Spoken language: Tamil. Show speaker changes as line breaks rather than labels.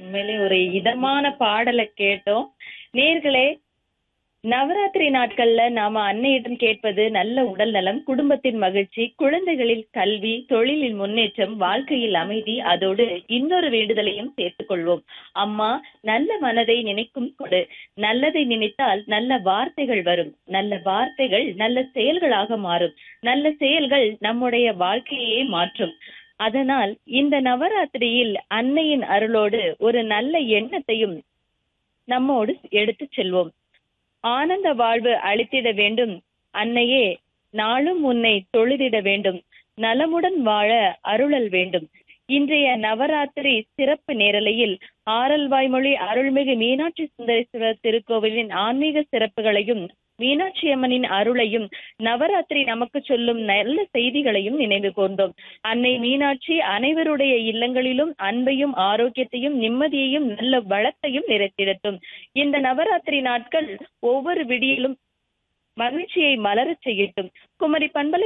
உண்மையிலே ஒரு இதமான பாடலை கேட்டோம். நேயர்களே, நவராத்திரி நாட்கள்ல நாம அன்னையிடம் கேட்பது நல்ல உடல் நலம், குடும்பத்தின் மகிழ்ச்சி, குழந்தைகளில் கல்வி, தொழிலில் முன்னேற்றம், வாழ்க்கையில் அமைதி, அதோடு இன்னொரு வேண்டுதலையும் சேர்த்துக் கொள்வோம். அம்மா நல்ல மனதை நினைக்கும் கொடு. நல்லதை நினைத்தால் நல்ல வார்த்தைகள் வரும். நல்ல வார்த்தைகள் நல்ல செயல்களாக மாறும். நல்ல செயல்கள் நம்முடைய வாழ்க்கையே மாற்றும். அதனால் இந்த நவராத்திரியில் அன்னையின் அருளோடு ஒரு நல்ல எண்ணத்தையும் நம்மோடு எடுத்துச் செல்வோம். ஆனந்த வாழ்வு அளித்திட வேண்டும் அன்னையே நாளும் உன்னை தொழுதிட வேண்டும். நலமுடன் வாழ அருளல் வேண்டும். இன்றைய நவராத்திரி சிறப்பு நேரலையில் ஆரல்வாய்மொழி அருள்மிகு மீனாட்சி சுந்தரேஸ்வரர் திருக்கோவிலின் ஆன்மீக சிறப்புகளையும், மீனாட்சி அம்மனின் அருளையும், நவராத்திரி நமக்கு சொல்லும் நல்ல செய்திகளையும் நினைவு கூர்ந்தோம். அன்னை மீனாட்சி அனைவருடைய இல்லங்களிலும் அன்பையும், ஆரோக்கியத்தையும், நிம்மதியையும், நல்ல வளத்தையும் நிறைத்திடட்டும். இந்த நவராத்திரி நாட்கள் ஒவ்வொரு விடியலும் மகிழ்ச்சியை மலரச் செய்யட்டும். குமரி பண்பலை